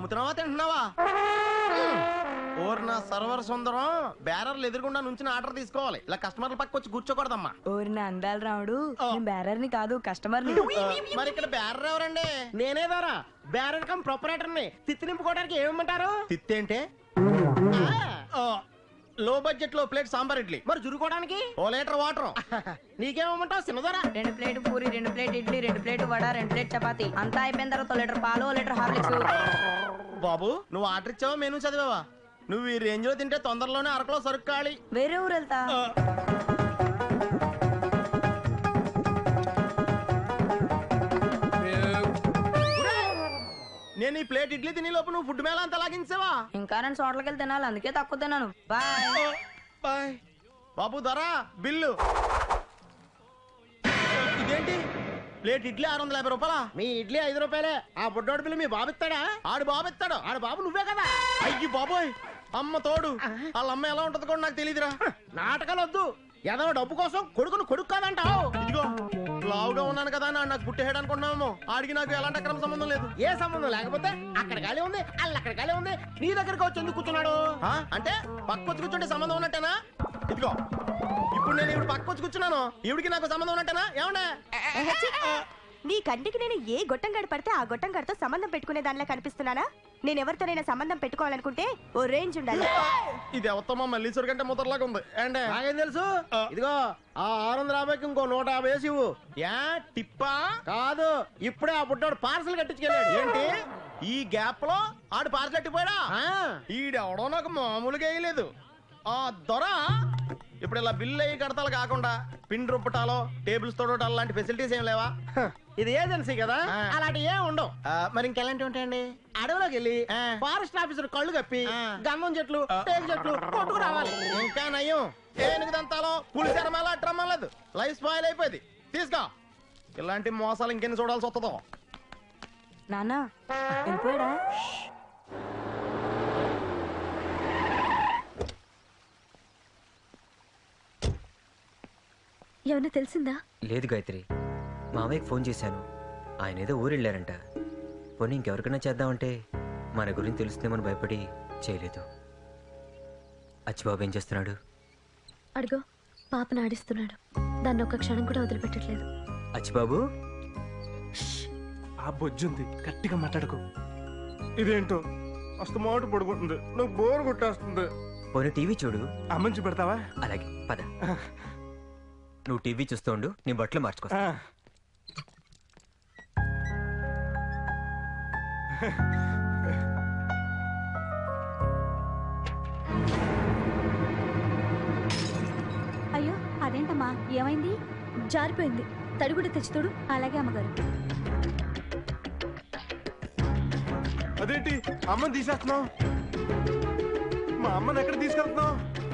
అమ్ముతున్నావా తింటున్నావా ఓర్ నా సర్వర్ సుందరం బేరర్లు ఎదురుగుండా నుంచి ఆర్డర్ తీసుకోవాలి ఇలా కస్టమర్ల పక్క వచ్చి కూర్చోకూడదమ్మా ఓరి అందాలు రాముడు నేను బేరర్ని కాదు కస్టమర్ని ఆ, మరి ఇక్కడ బేరర్ ఎవరండి నేనే దారా బేరర్ కమ్ ప్రొపరేటర్ ని తిత్తి నింపుకోవడానికి ఏమంటారు తిత్తి అంటే లో బడ్జెట్ లో ప్లేట్ సాంబార్ ఇడ్లీ మరి జురుకోవడానికి ఓ లీటర్ వాటర్ నీకేమంటావు చిన్నదరా రెండు ప్లేట్ పూరి రెండు ప్లేట్ ఇడ్లీ రెండు ప్లేట్ వడ రెండు ప్లేట్ చపాతి అంతా అయిపోయిన తర్వాత ఓ లీటర్ పాలు ఓ లీటర్ హార్లిక్స్ బాబు నువ్వు ఆర్డర్ ఇచ్చావా మెనూ చదివావా నువ్వు ఈ రేంజ్ లో తింటే తొందరలోనే అరకులో సరుకు కాళీ వేరే ఊరు వెళ్తా నేను ఈ ప్లేట్ ఇడ్లీ తిని లోపు నువ్వు ఫుడ్ మేళ అంత లాగించావా ఇంకా నేను చోట్లకి వెళ్ళి తినాలి అందుకే తక్కువ తిన్నాను బాయ్ బాయ్ బాబు ధర బిల్లు ఇదేంటి ప్లేట్ ఇడ్లీ ఆరు వందల యాభై రూపాయల మీ ఇడ్లీ ఐదు రూపాయలే ఆ బుడ్డోడు బిల్లు మీ బాబు ఇస్తాడా ఆడు బాబు ఇస్తాడు ఆడు బాబు నువ్వే కదా అయ్యి బాబోయ్ అమ్మ తోడు వాళ్ళ అమ్మ ఎలా ఉంటది కూడా నాకు తెలియదురా నాటకాలు వద్దు ఏదో డబ్బు కోసం కొడుకును కొడుకు కాదంటావు ఇదిగో లావుగా ఉన్నాను కదా అని ఆడు నాకు పుట్టేయడం అనుకున్నామేమో ఆడికి నాకు ఎలాంటి అక్రమ సంబంధం లేదు ఏ సంబంధం లేకపోతే అక్కడ గాలి ఉంది అల్ల అక్కడ గాలి ఉంది నీ దగ్గరకు వచ్చి ఎందుకు కూర్చున్నాడు ఆ? అంటే పక్క వచ్చి కూర్చుంటే సంబంధం ఉన్నట్టేనా ఇదిగో ఇప్పుడు నేను ఇప్పుడు పక్క వచ్చి కూర్చున్నాను ఈవిడికి నాకు సంబంధం ఉన్నట్టేనా ఏమండే నీ కంటికి నేను ఏ గొట్టం గడి పడితే ఆ గొట్టం గడితో సంబంధం పెట్టుకునే దానిలా కనిపిస్తున్నానా నేను ఎవరితోనైనా సంబంధం పెట్టుకోవాలనుకుంటే ఓ రేంజ్ ఉండాలి ఇది ఎవరితో మల్లీశ్వరి కంటే ముద్దర్లాగా ఉంది ఏంటే నాకేం తెలుసు ఇదిగో ఆ ఆరు వందల యాభైకి ఇంకో నూట యాభై వేసి ఇవ్వు యా టిప్పా కాదు ఇప్పుడే ఆ బుడ్డాడు పార్సల్ కట్టించుకెళ్ళాడు ఏంటి ఈ గ్యాప్ లో ఆడు పార్సల్ కట్టిపోయాడా ఈడెవడో నాకు మామూలుగా వేయలేదు ఆ దొర ఇప్పుడు ఇలా బిల్లు అయ్యి కడతాలు కాకుండా పిన్ రుప్పటాలో టేబుల్స్ తోడటాలు లాంటి ఫెసిలిటీస్ ఏం లేవా ఇది ఏజెన్సీ కదా అలాంటి ఏం ఉండవు మరి ఇంకెలాంటి ఉంటాయండి అడవిలోకి వెళ్ళి ఫారెస్ట్ ఆఫీసర్ కళ్ళు కప్పి గంధం చెట్లు టేకు చెట్లు కొట్టుకు రావాలి ఇంకా నయ్యం ఏనుగు దంతాలో పులి చర్మాల అట్రమ్మలేదు లైఫ్ స్పాయిల్ అయిపోయింది తీసుకో ఇలాంటి మోసాలు ఇంకెన్ని చూడాల్సి వస్తుందో నాన్న వెళ్ళిపోయాడా ఏమన్నా తెలిసిందా లేదు గాయత్రి మామయ్యకి ఫోన్ చేశాను ఆయన ఏదో ఊరెళ్ళారంట పోనీ ఇంకెవరికైనా చేద్దామంటే మన గురించి తెలుస్తుందేమని భయపడి చేయలేదు అచ్చిబాబు ఏం చేస్తున్నాడు అడుగో పాపను ఆడిస్తున్నాడు దాన్ని ఒక్క క్షణం కూడా వదిలిపెట్టట్లేదు అచ్చిబాబు ఆ బొజ్జుంది గట్టిగా మాట్లాడకు ఇదేంటో అస్తు మాట పడుకుంటుంది నువ్వు బోర్ కొట్టేస్తుంది పోనీ టీవీ చూడు అమ్మంచి పెడతావా అలాగే పద నువ్వు టీవీ చూస్తూ ఉండు నీ బట్టలు మార్చుకో ఆ. అయ్యో అదేంటమ్మా ఏమైంది జారిపోయింది తడి కూడా తెచ్చుతోడు అలాగే అమ్మగారు అదేంటి అమ్మని తీసేస్తున్నావు మా అమ్మని ఎక్కడ తీసుకెళ్తున్నావు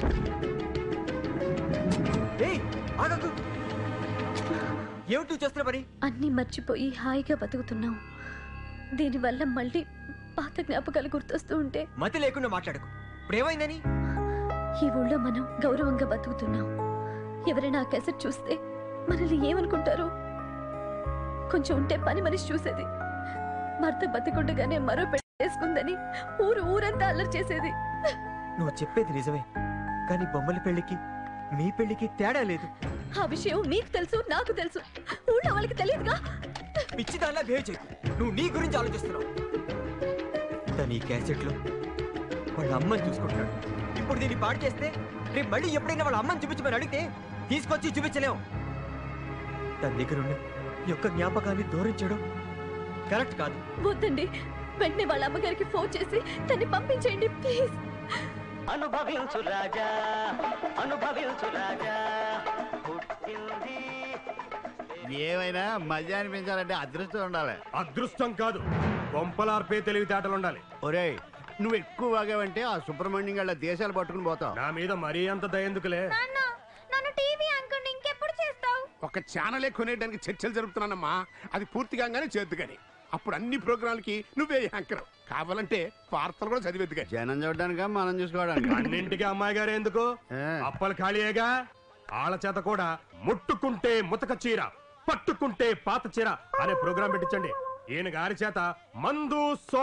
ఏయ్ ఆగకు ఏమిటి నువ్వు చేస్తున్న పని అన్నీ మర్చిపోయి హాయిగా బతుకుతున్నాం దీనివల్ల మళ్ళీ పాత జ్ఞాపకాలు గుర్తొస్తూ ఉంటే మతి లేకుండా మాట్లాడకు ఇప్పుడు ఏమైందని ఈ ఊళ్ళో మనం గౌరవంగా బతుకుతున్నాం ఎవరైనా ఆ కేసెట్ చూస్తే మనల్ని ఏమనుకుంటారు కొంచెం ఉంటే పని మనిషి చూసేది భర్త బతికుండగానే మరో పెట్టేసుకుందని ఊరు ఊరంతా అల్లరి చేసేది నువ్వు చెప్పేది నిజమే కానీ బొమ్మల పెళ్లికి మీ పెళ్లికి తేడా లేదు ఆ విషయం మీకు తెలుసు నాకు తెలుసు ఊళ్ళో వాళ్ళకి తెలియదుగా పిచ్చి దానిలా బిహేవ్ చేయకు నువ్వు నీ గురించి ఆలోచిస్తున్నావు తను ఈ క్యాసెట్లో వాళ్ళ అమ్మని చూసుకుంటున్నాడు ఇప్పుడు దీన్ని పాడు చేస్తే రేపు మళ్ళీ ఎప్పుడైనా వాళ్ళ అమ్మని చూపించమని అడిగితే తీసుకొచ్చి చూపించలేం తన దగ్గర ఉన్న ఈ యొక్క జ్ఞాపకాన్ని దూరం చేయడం కరెక్ట్ కాదు వద్దండి వెంటనే వాళ్ళ అమ్మగారికి ఫోన్ చేసి తన్ని పంపించేయండి ప్లీజ్ అనుభవించు రాజా అనుభవించు రాజా పుట్టింది ఏమైనా మజా అనిపించాలంటే అదృష్టం ఉండాలి అదృష్టం కాదు కొంపలార్పే తెలివితేటలు ఉండాలి ఒరేయ్ నువ్వు ఎక్కువ వాగావంటే ఆ సుబ్రహ్మణ్యం గళ్ళ దేశాలు పట్టుకుని పోతావు నా మీద మరీ అంత దయందుకులే నన్ను టీవీ అనుకోండి ఇంకెప్పుడు చేస్తావు ఒక ఛానలే కొనేయడానికి చర్చలు జరుపుతున్నానమ్మా అది పూర్తి కాగానే చేద్దు కానీ అప్పుడు అన్ని ప్రోగ్రాంలకి నువ్వే యాంకర్ కావాలంటే వార్తలు కూడా చదివేద్దు కానీ జనం చూడడానికా మనం చూసుకోవడానికి అన్నింటికి అమ్మాయి గారు ఎందుకు ఏ. అప్పలు ఖాళీయేగా ఆళ్ళ చేత కూడా ముట్టుకుంటే ముతక చీర పట్టుకుంటే పాత చీర అనే ప్రోగ్రాం పెట్టించండి ఈయన గారి చేత మందు సోడా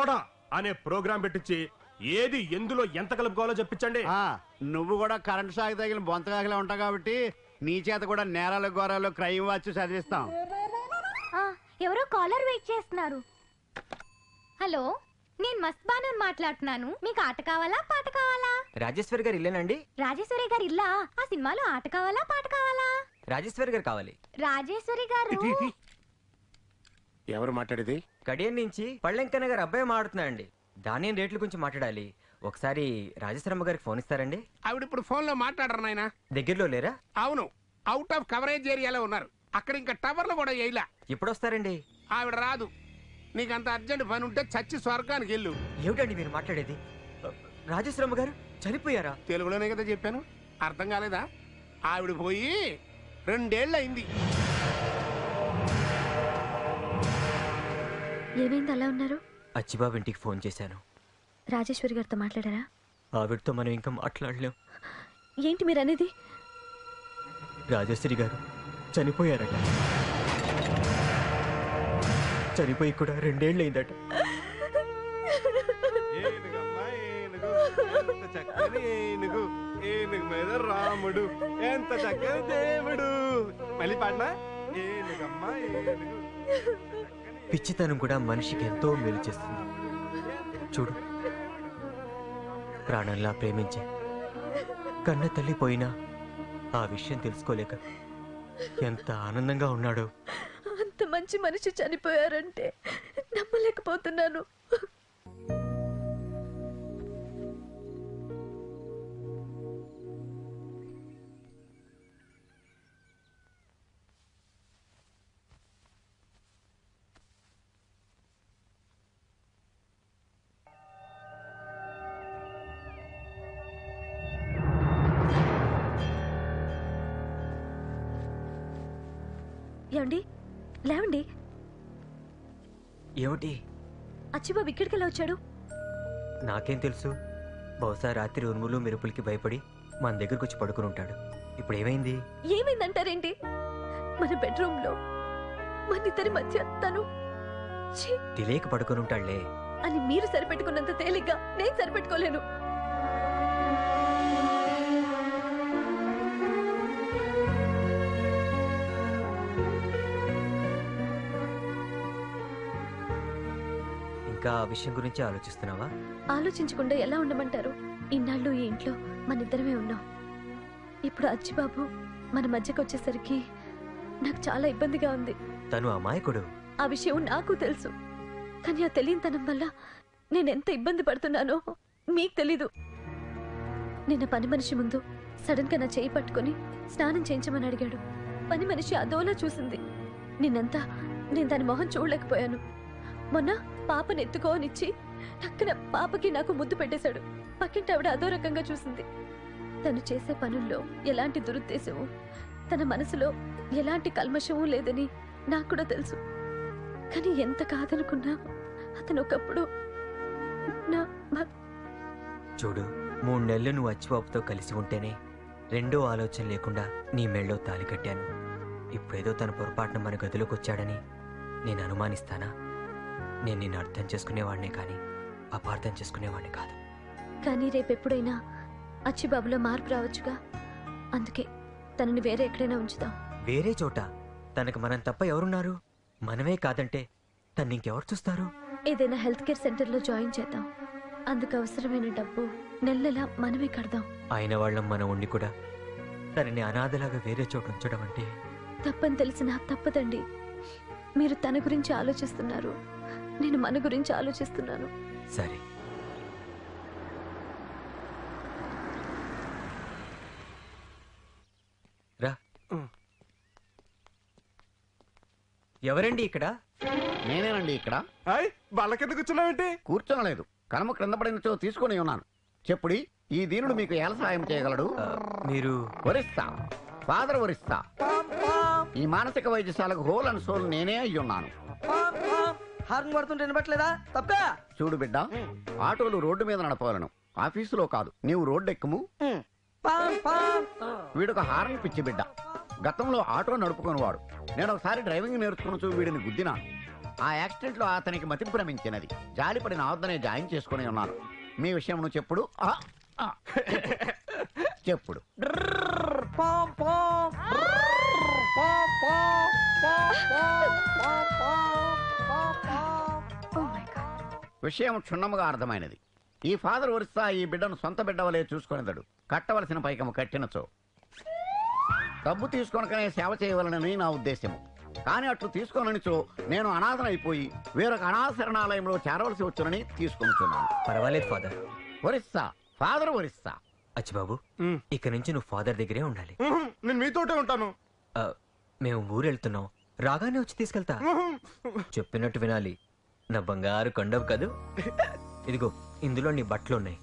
అనే ప్రోగ్రాం పెట్టించి ఏది ఎందులో ఎంత కలుపుకోవాలో చెప్పించండి ఆ, నువ్వు కూడా కరెంట్ షాక్ తగిలిన బొంతకాకిలా ఉంటావు కాబట్టి నీ చేత కూడా నేరాలు ఘోరాలు క్రైమ్ వాచ్ చదివిస్తాం ఎవరో కాలర్ వెయిట్ చేస్తున్నారు హలో నేను మస్త్ బాను మాట్లాడుతున్నాను మీకు ఆట కావాలా పాట కావాలా రాజేశ్వరి గారు ఇల్లేనండి రాజేశ్వరి గారు ఇల్లా ఆ సినిమాలో ఆట కావాలా పాట కావాలా రాజేశ్వరి గారు కావాలి రాజేశ్వరి గారు ఇటు, ఇటు. ఎవరు మాట్లాడేది కడియం నుంచి పళ్ళెంకన్న గారు అబ్బాయి మాడుతున్నాయండి ధాన్యం రేట్ల గురించి మాట్లాడాలి ఒకసారి రాజేశ్వరమ్మ గారికి ఫోన్ ఇస్తారండి ఆవిడ ఇప్పుడు ఫోన్ లో మాట్లాడరు నాయన దగ్గరలో లేరా అవును అవుట్ ఆఫ్ కవరేజ్ ఏరియాలో ఉన్నారు అక్కడ ఇంకా టవర్లు కూడా వేయలా ఎప్పుడు వస్తారండి ఆవిడ రాదు నీకు అంత అర్జెంట్ పని ఉంటే చచ్చి స్వర్గానికి వెళ్ళు ఏమిటండి మీరు మాట్లాడేది రాజేశ్వరమ్మ గారు చనిపోయారా తెలుగులోనే కదా చెప్పాను అర్థం కాలేదా ఆవిడ పోయి రెండేళ్ళు అయింది ఏమైంది అలా ఉన్నారు అచ్చిబాబు ఇంటికి ఫోన్ చేశాను రాజేశ్వరి గారితో మాట్లాడారా ఆవిడతో మనం ఇంకా మాట్లాడలేం ఏంటి మీరు అనేది రాజేశ్వరి గారు చనిపోయారట చనిపోయి కూడా రెండేళ్ళు అయిందట ఏనుగమ్మా, ఏనుగు, ఎంత చక్కని ఏనుగు ఏనుగు మీద రాముడు ఎంత చక్కని దేవుడు మళ్ళీ పాడినా ఏనుగమ్మా ఏనుగు పిచ్చితనం కూడా మనిషికి ఎంతో మేలు చేస్తుంది చూడు ప్రాణంలా ప్రేమించే కన్న తల్లి పోయినా ఆ విషయం తెలుసుకోలేక ఎంత ఆనందంగా ఉన్నాడో అంత మంచి మనిషి చనిపోయారంటే నమ్మలేకపోతున్నాను ఏమండి లేవండి ఏమిటి అచ్చిబాబు ఇక్కడికి ఎలా వచ్చాడు నాకేం తెలుసు బహుశా రాత్రి ఉరుములు మెరుపులకి భయపడి మన దగ్గరకు వచ్చి పడుకుని ఉంటాడు ఇప్పుడు ఏమైంది ఏమైందంటారేంటి మన బెడ్రూమ్ లో మన ఇద్దరి మధ్య తను ఛీ తెలియక పడుకుని ఉంటాడులే అని మీరు సరిపెట్టుకున్నంత తేలిగ్గా నేను సరిపెట్టుకోలేను ఇంకా ఆ విషయం గురించి ఆలోచిస్తున్నావా ఆలోచించకుండా ఎలా ఉండమంటారు ఇన్నాళ్ళు ఈ ఇంట్లో మన ఇద్దరమే ఉన్నాం ఇప్పుడు అచ్చిబాబు మన మధ్యకి వచ్చేసరికి నాకు చాలా ఇబ్బందిగా ఉంది తను అమాయకుడు ఆ విషయం నాకు తెలుసు కానీ ఆ తెలియనితనం వల్ల నేను ఎంత ఇబ్బంది పడుతున్నానో మీకు తెలీదు నిన్న పని మనిషి ముందు సడన్ గా నా చేయి పట్టుకొని స్నానం చేయించమని అడిగాడు పని మనిషి అదోలా చూసింది నిన్నంతా నేను దాని మొహం చూడలేకపోయాను మొన్న పాపని ఎత్తుకోనిచ్చి టక్కున పాపకి నాకు ముద్దు పెట్టేశాడు పక్కింటి ఆవిడ అదో రకంగా చూసింది తను చేసే పనుల్లో ఎలాంటి దురుద్దేశము తన మనసులో ఎలాంటి కల్మషము లేదని నాకు కూడా తెలుసు కానీ ఎంత కాదనుకున్నా అతను ఒకప్పుడు నా భ- చూడు మూడు నెలలు నువ్వు అచ్చిబాబుతో కలిసి ఉంటేనే రెండో ఆలోచన లేకుండా నీ మెళ్ళో తాలి కట్టాను ఇప్పుడేదో తన పొరపాటున మన గదిలోకి వచ్చాడని నేను అనుమానిస్తానా నేను నిన్ను అర్థం చేసుకునేవాడినే కానీ అపార్థం చేసుకునేవాడిని కాదు కానీ రేపెప్పుడైనా అచ్చిబాబులో మార్పు రావచ్చుగా అందుకే తనని వేరే ఎక్కడైనా ఉంచుదాం వేరే చోట తనకు మనం తప్ప ఎవరున్నారు మనమే కాదంటే తను ఇంకెవరు చూస్తారు ఏదైనా హెల్త్ కేర్ సెంటర్లో జాయిన్ చేద్దాం అందుకు అవసరమైన డబ్బు నెల నెలా మనమే కడదాం అయిన వాళ్ళం మనం ఉండి కూడా తనని అనాథలాగా వేరే చోట ఉంచడం అంటే తప్పని తెలిసినా తప్పదండి మీరు తన గురించి ఆలోచిస్తున్నారు నేను మన గురించి ఆలోచిస్తున్నాను సరే రా ఎవరండి ఇక్కడ నేనేనండి ఇక్కడ హాయ్ బల్ల కింద కూర్చున్నావేంటి కూర్చోనలేదు కనుమ క్రింద పడినచో తీసుకొని ఉన్నాను చెప్పుడి ఈ దీనుడు మీకు ఎలా సహాయం చేయగలడు ఆ, మీరు వరిస్తా ఫాదర్ వరిస్తా ఈ మానసిక వైద్యశాలకు హోల్ అండ్ సోల్ నేనే అయి ఉన్నాను హార్న్ పడుతుంటే వినపట్లేదా తప్పా చూడు బిడ్డ ఆటోలు రోడ్డు మీద నడపవలను ఆఫీసులో కాదు నీవు రోడ్డు ఎక్కుము వీడొక హారన్ పిచ్చి బిడ్డ గతంలో ఆటో నడుపుకునేవాడు నేను ఒకసారి డ్రైవింగ్ నేర్చుకుని వీడిని గుద్దినాను ఆ యాక్సిడెంట్ లో అతనికి మతి భ్రమించినది జాలిపడిన ఆవద్దనే జాయిన్ చేసుకుని ఉన్నారు మీ విషయం నువ్వు చెప్పుడు ఆ, ఆ. చెప్పుడు ఓ మై గాడ్ విషయం క్షుణ్ణముగా అర్థమైనది ఈ ఫాదర్ ఒరిస్సా ఈ బిడ్డను సొంత బిడ్డ వలె చూసుకునేదడు కట్టవలసిన పైకము కట్టినచో డబ్బు తీసుకొనకనే సేవ చేయవలనని నా ఉద్దేశము కానీ అట్లు తీసుకోననిచో నేను అనాథనైపోయి వేరొక అనాశరణాలయంలో చేరవలసి వచ్చునని తీసుకొనుచున్నాను పర్వాలేదు father Orissa father Orissa Achibabu um. ఇక నుంచి నువ్వు ఫాదర్ దగ్గరే ఉండాలి ఉహుం, నేను మీతోటే ఉంటాను ఆ, మేము ఊరెళ్తున్నాం రాగానే వచ్చి తీసుకెళ్తా ఉహుం. చెప్పినట్టు వినాలి నా బంగారు కొండవు కదూ ఇదిగో ఇందులో నీ బట్టలు ఉన్నాయి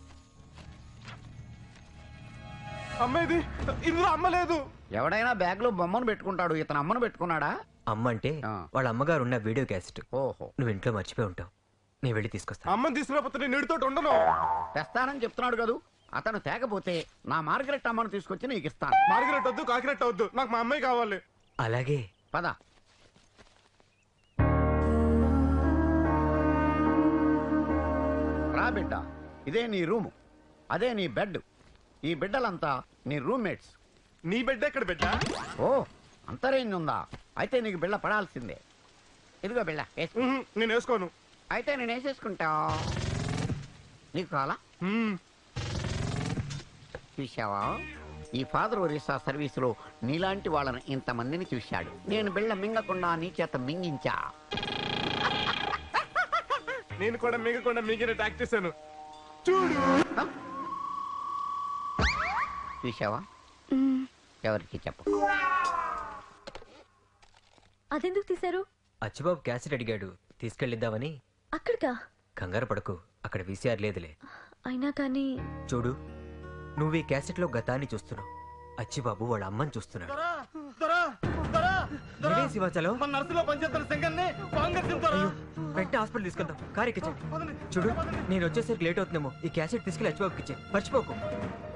అమ్మ ఇది ఇందులో అమ్మలేదు ఎవడైనా బ్యాగ్ లో బొమ్మను పెట్టుకుంటాడు ఇతను అమ్మను పెట్టుకున్నాడా అమ్మ అంటే ఆ. వాళ్ళ అమ్మగారు ఉన్న వీడియో క్యాసెట్ ఓహో నువ్వు ఇంట్లో మర్చిపోయి ఉంటావు నేను వెళ్ళి తీసుకొస్తా అమ్మని తీసుకురాకపోతే నేను నీడితోటి ఉండను తెస్తానని చెప్తున్నాడు కదూ అతను తేకపోతే నా మార్గరెట్ అమ్మను తీసుకొచ్చి నీకు ఇస్తాను మార్గరెట్ వద్దు కాకిరెట్ వద్దు నాకు మా అమ్మాయి కావాలి అలాగే పద రా బిడ్డ ఇదే నీ రూము అదే నీ బెడ్ ఈ బిడ్డలంతా నీ రూమ్మేట్స్ నీ బిడ్డ ఎక్కడ బిడ్డ ఓ అంత రేంజ్ ఉందా అయితే నీకు బిళ్ళ పడాల్సిందే ఇదిగో బిళ్ళ వేసుకో. ఉహుం, నేను వేసుకోను అయితే నేను వేసేసుకుంటా నీకు కావాలా ఉమ్, చూశావా ఈ ఫాదర్ ఒరిస్సా సర్వీసులో నీలాంటి వాళ్ళని ఇంతమందిని చూశాడు నేను బిళ్ళ మింగకుండా నీ చేత మింగించా నేను కూడా మిగకుండా మిగిలిన ట్యాక్ చేశాను చూడు చూశావా ఎవరికి చెప్ప అదెందుకు తీశారు అచ్చిబాబు క్యాసెట్ అడిగాడు తీసుకెళ్ళిద్దామని అక్కడికా కంగారు పడకు అక్కడ వీసీఆర్ లేదులే అయినా కానీ చూడు నువ్వు ఈ క్యాసెట్లో గతాన్ని చూస్తున్నావు అచ్చిబాబు వాళ్ళ అమ్మని చూస్తున్నాడు దొరా, దొరా, దొరా, దొరా. నువ్వే శివాచలం మన నర్సులో పనిచేస్తున్న శంకర్ని ఫంగస్ తింటారా? వెంటనే హాస్పిటల్ తీసుకుందాం కారు ఎక్కించండి పదండి. చూడు నేను వచ్చేసరికి లేట్ అవుతుందేమో ఈ క్యాసెట్ తీసుకెళ్ళి అచ్చిబాబుకి ఇచ్చే మర్చిపోకు